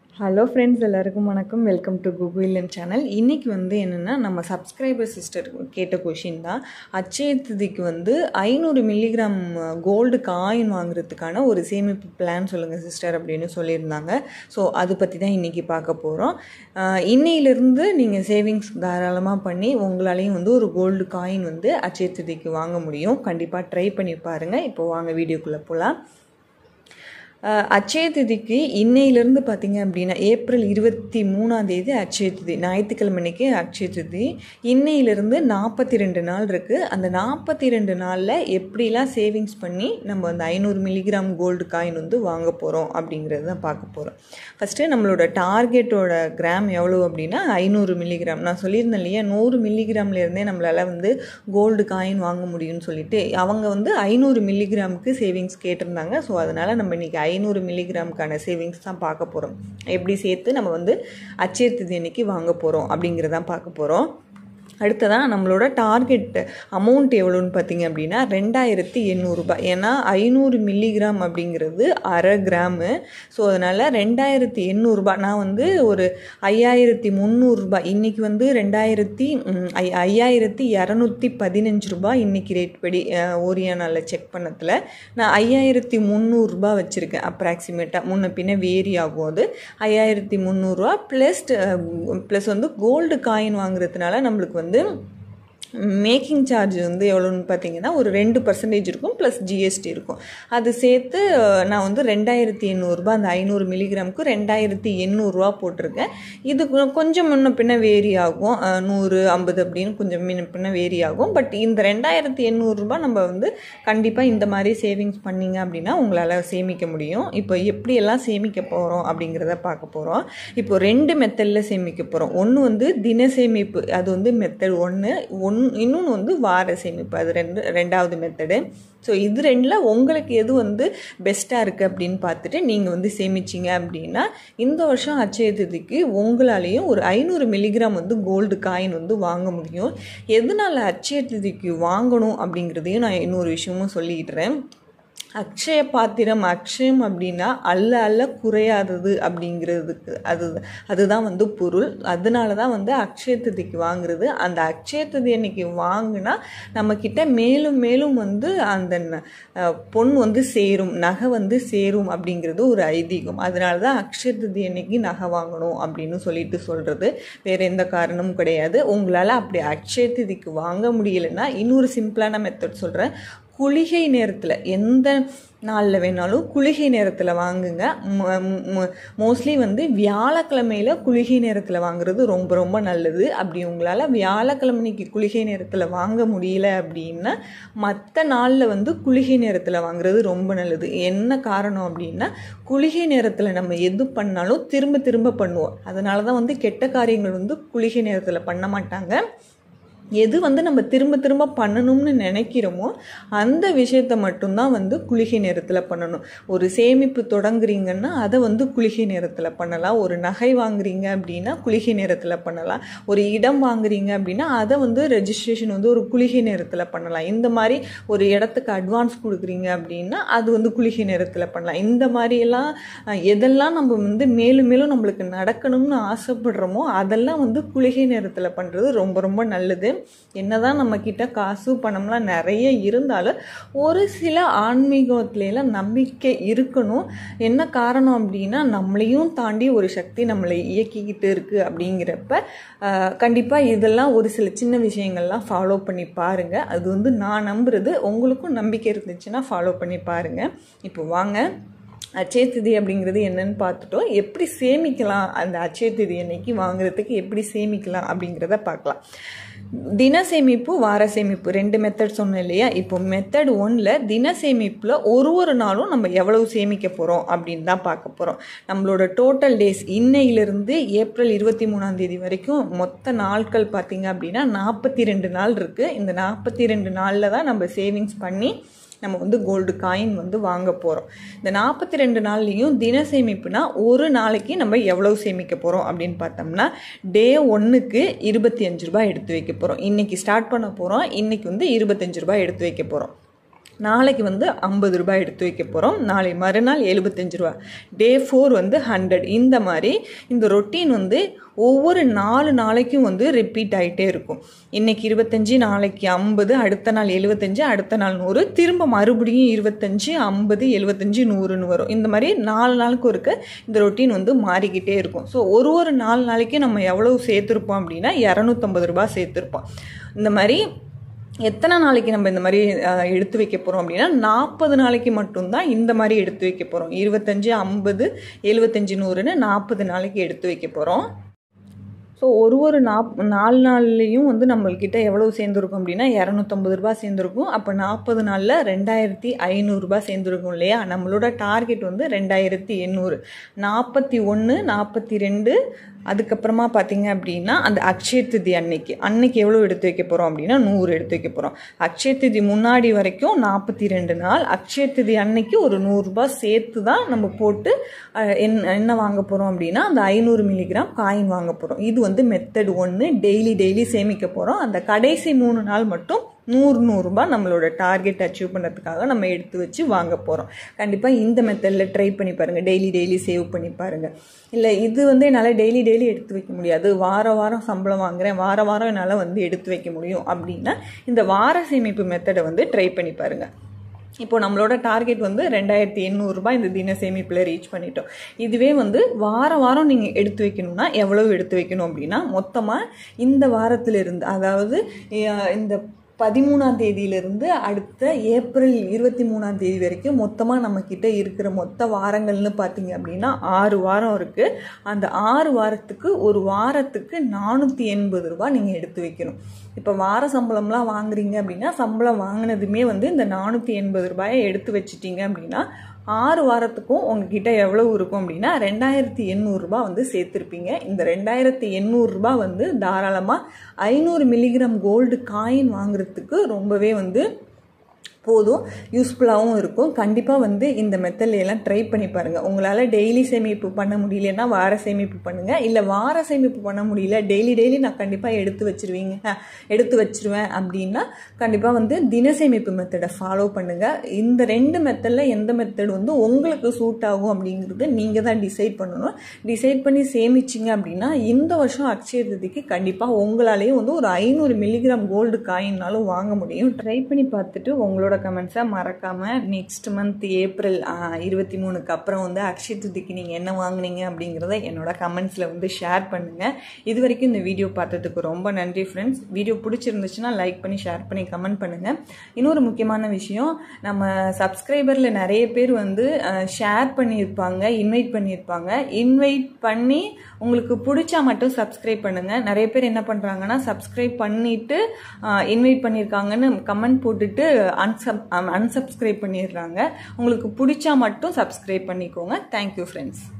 hello friends எல்லாருக்கும் வணக்கம் welcome to Google channel இன்றைக்கி வந்து என்னென்னா நம்ம சப்ஸ்கிரைபர் சிஸ்டர் கேட்ட கொஷின் தான் அச்சய திதிக்கு வந்து ஐநூறு மில்லிகிராம் கோல்டு காயின் வாங்குறதுக்கான ஒரு சேமிப்பு பிளான் சொல்லுங்கள் சிஸ்டர் அப்படின்னு சொல்லியிருந்தாங்க ஸோ அதை பற்றி தான் இன்றைக்கி பார்க்க போகிறோம் இன்னையிலேருந்து நீங்கள் சேவிங்ஸ் தாராளமாக பண்ணி உங்களாலையும் வந்து ஒரு கோல்டு காயின் வந்து அச்சய திதிக்கு வாங்க முடியும் கண்டிப்பாக ட்ரை பண்ணி பாருங்கள் இப்போ வாங்க வீடியோக்குள்ளே போகலாம் அச்சய திதிக்கு இன்னையிலேருந்து பார்த்தீங்க அப்படின்னா ஏப்ரல் இருபத்தி மூணாம் தேதி அச்சய திதி ஞாயிற்றுக்கிழமைக்கு அச்சய திதி இன்னையிலேருந்து நாற்பத்தி ரெண்டு நாள் இருக்குது அந்த நாற்பத்தி ரெண்டு நாளில் எப்படிலாம் சேவிங்ஸ் பண்ணி நம்ம அந்த ஐநூறு மில்லிகிராம் கோல்டு காயின் வந்து வாங்க போகிறோம் அப்படிங்கிறது தான் பார்க்க போகிறோம் ஃபஸ்ட்டு நம்மளோட டார்கெட்டோட கிராம் எவ்வளோ அப்படின்னா ஐநூறு மில்லிகிராம் நான் சொல்லியிருந்தேன் இல்லையா நூறு மில்லிகிராம்லேருந்தே நம்மளால் வந்து கோல்டு காயின் வாங்க முடியும்னு சொல்லிட்டு அவங்க வந்து ஐநூறு மில்லிகிராமுக்கு சேவிங்ஸ் கேட்டிருந்தாங்க ஸோ அதனால் நம்ம இன்றைக்கி ஐநூறு மில்லிகிராமுக்கான சேவிங்ஸ் தான் பார்க்க போகிறோம் எப்படி சேர்த்து நம்ம வந்து அச்சய திதி அன்னைக்கு வாங்க போகிறோம் அப்படிங்கிறதான் பார்க்க போகிறோம் அடுத்ததாக நம்மளோட டார்கெட் அமௌண்ட் எவ்வளோன்னு பார்த்தீங்க அப்படின்னா ரெண்டாயிரத்தி எண்ணூறுபா ஏன்னா ஐநூறு மில்லிகிராம் அப்படிங்கிறது அரை கிராமு ஸோ அதனால் ரெண்டாயிரத்தி எண்ணூறுபா நான் வந்து ஒரு ஐயாயிரத்தி முந்நூறுரூபா இன்றைக்கி வந்து ரெண்டாயிரத்தி ஐ ஐயாயிரத்தி இரநூத்தி பதினஞ்சு ரூபா இன்றைக்கி ரேட் படி ஓரியானாவில் செக் பண்ணதில் நான் ஐயாயிரத்தி முந்நூறுரூபா வச்சுருக்கேன் அப்ராக்சிமேட்டாக முன்ன பின்ன வேரி ஆகும் அது ஐயாயிரத்தி முந்நூறுரூவா ப்ளஸ் ப்ளஸ் வந்து கோல்டு காயின் வாங்குறதுனால நம்மளுக்கு வந்து வந்து மேக்கிங் சார்ஜ் வந்து எவ்வளோன்னு பார்த்தீங்கன்னா ஒரு ரெண்டு பர்சன்டேஜ் இருக்கும் ப்ளஸ் ஜிஎஸ்டி இருக்கும் அது சேர்த்து நான் வந்து ரெண்டாயிரத்தி எண்ணூறுரூபா அந்த ஐநூறு மில்லிகிராமுக்கு ரெண்டாயிரத்தி எண்ணூறுரூவா போட்டிருக்கேன் இது கொஞ்சம் முன்ன பின்ன வேரி ஆகும் நூறு ஐம்பது அப்படின்னு கொஞ்சம் முன்ன பின்ன வேரி ஆகும் பட் இந்த ரெண்டாயிரத்தி எண்ணூறுரூபா நம்ம வந்து கண்டிப்பாக இந்த மாதிரி சேவிங்ஸ் பண்ணிங்க அப்படின்னா உங்களால் சேமிக்க முடியும் இப்போ எப்படியெல்லாம் சேமிக்க போகிறோம் அப்படிங்கிறத பார்க்க போகிறோம் இப்போ ரெண்டு மெத்தடில் சேமிக்க போகிறோம் ஒன்று வந்து தின சேமிப்பு அது வந்து மெத்தட் ஒன்று ஒன் இன்னொன்று வந்து வார சேமிப்பு அது ரெண்டு ரெண்டாவது மெத்தடு ஸோ இது ரெண்டில் உங்களுக்கு எது வந்து பெஸ்ட்டாக இருக்குது அப்படின்னு பார்த்துட்டு நீங்கள் வந்து சேமிச்சிங்க அப்படின்னா இந்த வருஷம் அச்சய திதிக்கு உங்களாலேயும் ஒரு ஐநூறு மில்லிகிராம் வந்து கோல்டு காயின் வந்து வாங்க முடியும் எதனால் அச்சய திதிக்கு வாங்கணும் அப்படிங்கிறதையும் நான் இன்னொரு விஷயமும் சொல்லிடுறேன் அக்ஷய பாத்திரம் அக்ஷயம் அப்படின்னா அல்ல அல்ல குறையாதது அப்படிங்கிறதுக்கு அது அதுதான் வந்து பொருள் அதனால தான் வந்து அக்ஷய திதிக்கு வாங்குறது அந்த அக்ஷய திதி அன்னைக்கு வாங்கினா நம்மக்கிட்ட மேலும் மேலும் வந்து அந்த பொன் வந்து சேரும் நகை வந்து சேரும் அப்படிங்கிறது ஒரு ஐதீகம் அதனால தான் அக்ஷய திதி அன்னைக்கு நகை வாங்கணும் அப்படின்னு சொல்லிட்டு சொல்கிறது வேறு எந்த காரணமும் கிடையாது உங்களால் அப்படி அக்ஷய திதிக்கு வாங்க முடியலைன்னா இன்னொரு சிம்பிளான மெத்தட் சொல்கிறேன் குளிகை நேரத்தில் எந்த நாளில் வேணாலும் குளிகை நேரத்தில் வாங்குங்க மோஸ்ட்லி வந்து வியாழக்கிழமையில் குளிகை நேரத்தில் வாங்குறது ரொம்ப ரொம்ப நல்லது அப்படி உங்களால் வியாழக்கிழமைக்கு குளிகை நேரத்தில் வாங்க முடியல அப்படின்னா மற்ற நாளில் வந்து குளிகை நேரத்தில் வாங்குறது ரொம்ப நல்லது என்ன காரணம் அப்படின்னா குளிகை நேரத்தில் நம்ம எது பண்ணாலும் திரும்ப திரும்ப பண்ணுவோம் அதனால தான் வந்து கெட்ட காரியங்கள் வந்து குளிகை நேரத்தில் பண்ண மாட்டாங்க எது வந்து நம்ம திரும்ப திரும்ப பண்ணணும்னு நினைக்கிறோமோ அந்த விஷயத்த மட்டும்தான் வந்து குளிகை நேரத்தில் பண்ணணும் ஒரு சேமிப்பு தொடங்குறீங்கன்னா அதை வந்து குளிகை நேரத்தில் பண்ணலாம் ஒரு நகை வாங்குறீங்க அப்படின்னா குளிகை நேரத்தில் பண்ணலாம் ஒரு இடம் வாங்குறீங்க அப்படின்னா அதை வந்து ரெஜிஸ்ட்ரேஷன் வந்து ஒரு குளிகை நேரத்தில் பண்ணலாம் இந்த மாதிரி ஒரு இடத்துக்கு அட்வான்ஸ் கொடுக்குறீங்க அப்படின்னா அது வந்து குளிகை நேரத்தில் பண்ணலாம் இந்த மாதிரியெல்லாம் எதெல்லாம் நம்ம வந்து மேலும் மேலும் நம்மளுக்கு நடக்கணும்னு ஆசைப்படுறோமோ அதெல்லாம் வந்து குளிகை நேரத்தில் பண்ணுறது ரொம்ப ரொம்ப நல்லது என்னதான் நம்ம கிட்ட காசு பணம்லாம் நிறைய இருந்தாலும் ஒரு சில ஆன்மீகத்துலாம் நம்பிக்கை இருக்கணும் என்ன காரணம் அப்படின்னா நம்மளையும் தாண்டி ஒரு சக்தி நம்மளை இயக்கிக்கிட்டு இருக்குது அப்படிங்கிறப்ப கண்டிப்பாக இதெல்லாம் ஒரு சில சின்ன விஷயங்கள்லாம் ஃபாலோ பண்ணி பாருங்கள் அது வந்து நான் நம்புறது உங்களுக்கும் நம்பிக்கை இருந்துச்சுன்னா ஃபாலோ பண்ணி பாருங்கள் இப்போ வாங்க அச்சய திதி அப்படிங்கிறது என்னன்னு பார்த்துட்டோம் எப்படி சேமிக்கலாம் அந்த அச்சய திதி அன்னைக்கு வாங்குறதுக்கு எப்படி சேமிக்கலாம் அப்படிங்கிறத பார்க்கலாம் தின சேமிப்பு வார சேமிப்பு ரெண்டு மெத்தட் சொன்னேன் இல்லையா இப்போ மெத்தட் ஒன்ல தின சேமிப்பில் ஒரு ஒரு நாளும் நம்ம எவ்வளவு சேமிக்க போகிறோம் அப்படின்னு தான் பார்க்க போகிறோம் நம்மளோட டோட்டல் டேஸ் இன்னையிலிருந்து ஏப்ரல் இருபத்தி மூணாம் தேதி வரைக்கும் மொத்த நாட்கள் பார்த்தீங்க அப்படின்னா நாற்பத்தி ரெண்டு நாள் இருக்குது இந்த நாற்பத்தி ரெண்டு நாளில் தான் நம்ம சேவிங்ஸ் பண்ணி நம்ம வந்து கோல்டு காயின் வந்து வாங்க போகிறோம் இந்த நாற்பத்தி ரெண்டு நாள்லேயும் தின சேமிப்புனா ஒரு நாளைக்கு நம்ம எவ்வளவு சேமிக்க போகிறோம் அப்படின்னு பார்த்தோம்னா டே ஒன்றுக்கு இருபத்தி அஞ்சு ரூபாய் எடுத்து வைக்க போகிறோம் இன்றைக்கி ஸ்டார்ட் பண்ண போகிறோம் இன்றைக்கி வந்து இருபத்தஞ்சு ரூபாய் எடுத்து வைக்க போகிறோம் நாளைக்கு வந்து ஐம்பது ரூபாய் எடுத்து வைக்க போகிறோம் நாளை மறுநாள் எழுபத்தஞ்சு ரூபா டே ஃபோர் வந்து ஹண்ட்ரட் இந்த மாதிரி இந்த ரொட்டீன் வந்து ஒவ்வொரு நாலு நாளைக்கும் வந்து ரிப்பீட் ஆகிட்டே இருக்கும் இன்றைக்கி இருபத்தஞ்சி நாளைக்கு ஐம்பது அடுத்த நாள் எழுபத்தஞ்சு அடுத்த நாள் நூறு திரும்ப மறுபடியும் இருபத்தஞ்சி ஐம்பது எழுபத்தஞ்சு நூறுன்னு வரும் இந்த மாதிரி நாலு நாளுக்கு இருக்க இந்த ரொட்டீன் வந்து மாறிக்கிட்டே இருக்கும் ஸோ ஒரு ஒரு நாலு நாளைக்கு நம்ம எவ்வளவு சேர்த்துருப்போம் அப்படின்னா இரநூத்தம்பது ரூபாய் சேர்த்துருப்போம் இந்த மாதிரி எத்தனை நாளைக்கு நம்ம இந்த மாதிரி எடுத்து வைக்க போகிறோம் அப்படின்னா நாற்பது நாளைக்கு மட்டும்தான் இந்த மாதிரி எடுத்து வைக்க போகிறோம் இருபத்தஞ்சி ஐம்பது எழுபத்தஞ்சி நூறுன்னு நாற்பது நாளைக்கு எடுத்து வைக்க போகிறோம் ஸோ ஒரு ஒரு நாப் நாலு நாள்லேயும் வந்து நம்மள்கிட்ட எவ்வளவு சேர்ந்துருக்கும் அப்படின்னா இரநூத்தம்பது ரூபா சேர்ந்துருக்கும் அப்போ நாற்பது நாளில் ரெண்டாயிரத்தி ஐநூறுரூபா சேர்ந்துருக்கும் இல்லையா நம்மளோட டார்கெட் வந்து ரெண்டாயிரத்தி எண்ணூறு நாற்பத்தி ஒன்று நாற்பத்தி ரெண்டு அதுக்கப்புறமா பார்த்தீங்க அப்படின்னா அந்த அக்ஷய திதி அன்னைக்கு அன்னைக்கு எவ்வளோ எடுத்து வைக்க போகிறோம் அப்படின்னா நூறு எடுத்து வைக்க போகிறோம் அக்ஷய திதி முன்னாடி வரைக்கும் நாற்பத்தி ரெண்டு நாள் அக்ஷய திதி அன்னைக்கு ஒரு நூறுரூபா சேர்த்து தான் நம்ம போட்டு என்ன என்ன வாங்க போகிறோம் அப்படின்னா அந்த ஐநூறு மில்லிகிராம் காயின் வாங்க போகிறோம் இது வந்து மெத்தட் ஒன்று டெய்லி டெய்லி சேமிக்க போகிறோம் அந்த கடைசி மூணு நாள் மட்டும் நூறு நூறுரூபா நம்மளோட டார்கெட் அச்சீவ் பண்ணுறதுக்காக நம்ம எடுத்து வச்சு வாங்க போகிறோம் கண்டிப்பாக இந்த மெத்தடில் ட்ரை பண்ணி பாருங்கள் டெய்லி டெய்லி சேவ் பண்ணி பாருங்கள் இல்லை இது வந்து என்னால் டெய்லி டெய்லி எடுத்து வைக்க முடியாது வார வாரம் சம்பளம் வாங்குறேன் வார வாரம் என்னால் வந்து எடுத்து வைக்க முடியும் அப்படின்னா இந்த வார சேமிப்பு மெத்தடை வந்து ட்ரை பண்ணி பாருங்கள் இப்போ நம்மளோட டார்கெட் வந்து ரெண்டாயிரத்தி எண்ணூறுரூபா இந்த தின சேமிப்பில் ரீச் பண்ணிட்டோம் இதுவே வந்து வார வாரம் நீங்கள் எடுத்து வைக்கணும்னா எவ்வளவு எடுத்து வைக்கணும் அப்படின்னா மொத்தமாக இந்த வாரத்திலிருந்து அதாவது இந்த பதிமூணாம் தேதியிலிருந்து அடுத்த ஏப்ரல் இருபத்தி மூணாம் தேதி வரைக்கும் மொத்தமாக நம்மக்கிட்ட இருக்கிற மொத்த வாரங்கள்னு பார்த்தீங்க அப்படின்னா ஆறு வாரம் இருக்குது அந்த ஆறு வாரத்துக்கு ஒரு வாரத்துக்கு நானூற்றி எண்பது ரூபா நீங்கள் எடுத்து வைக்கணும் இப்போ வார சம்பளம்லாம் வாங்குறீங்க அப்படின்னா சம்பளம் வாங்கினதுமே வந்து இந்த நானூற்றி எண்பது ரூபாயை எடுத்து வச்சிட்டிங்க அப்படின்னா ஆறு வாரத்துக்கும் உங்ககிட்ட எவ்வளவு இருக்கும் அப்படின்னா ரெண்டாயிரத்தி எண்ணூறுரூபா வந்து சேர்த்துருப்பீங்க இந்த ரெண்டாயிரத்தி எண்ணூறுரூபா வந்து தாராளமாக ஐநூறு மில்லிகிராம் கோல்டு காயின் வாங்குறதுக்கு ரொம்பவே வந்து போதும் யூஸ்ஃபுல்லாகவும் இருக்கும் கண்டிப்பாக வந்து இந்த மெத்தட்ல எல்லாம் ட்ரை பண்ணி பாருங்கள் உங்களால் டெய்லி சேமிப்பு பண்ண முடியலன்னா வார சேமிப்பு பண்ணுங்கள் இல்லை வார சேமிப்பு பண்ண முடியல டெய்லி டெய்லி நான் கண்டிப்பாக எடுத்து வச்சிருவீங்க எடுத்து வச்சிருவேன் அப்படின்னா கண்டிப்பாக வந்து தின சேமிப்பு மெத்தடை ஃபாலோ பண்ணுங்கள் இந்த ரெண்டு மெத்தடில் எந்த மெத்தட் வந்து உங்களுக்கு சூட் ஆகும் அப்படிங்கிறது நீங்கள் தான் டிசைட் பண்ணணும் டிசைட் பண்ணி சேமிச்சிங்க அப்படின்னா இந்த வருஷம் அக்ஷய திதிக்கு கண்டிப்பாக உங்களாலேயும் வந்து ஒரு ஐநூறு மில்லிகிராம் கோல்டு காயின்னாலும் வாங்க முடியும் ட்ரை பண்ணி பார்த்துட்டு உங்களோட உங்களோட கமெண்ட்ஸை மறக்காமல் நெக்ஸ்ட் மந்த் ஏப்ரல் இருபத்தி மூணுக்கு அப்புறம் வந்து அக்ஷய துதிக்கு நீங்கள் என்ன வாங்குனீங்க அப்படிங்கிறத என்னோட கமெண்ட்ஸில் வந்து ஷேர் பண்ணுங்கள் இது வரைக்கும் இந்த வீடியோ பார்த்ததுக்கு ரொம்ப நன்றி ஃப்ரெண்ட்ஸ் வீடியோ பிடிச்சிருந்துச்சுன்னா லைக் பண்ணி ஷேர் பண்ணி கமெண்ட் பண்ணுங்கள் இன்னொரு முக்கியமான விஷயம் நம்ம சப்ஸ்கிரைபரில் நிறைய பேர் வந்து ஷேர் பண்ணியிருப்பாங்க இன்வைட் பண்ணியிருப்பாங்க இன்வைட் பண்ணி உங்களுக்கு பிடிச்சா மட்டும் சப்ஸ்கிரைப் பண்ணுங்கள் நிறைய பேர் என்ன பண்ணுறாங்கன்னா சப்ஸ்கிரைப் பண்ணிவிட்டு இன்வைட் பண்ணியிருக்காங்கன்னு கமெண்ட் போட்டுட்டு அன்சப் அன்சப்ஸ்கிரைப் பண்ணிடுறாங்க உங்களுக்கு பிடிச்சா மட்டும் சப்ஸ்கிரைப் பண்ணிக்கோங்க தேங்க்யூ ஃப்ரெண்ட்ஸ்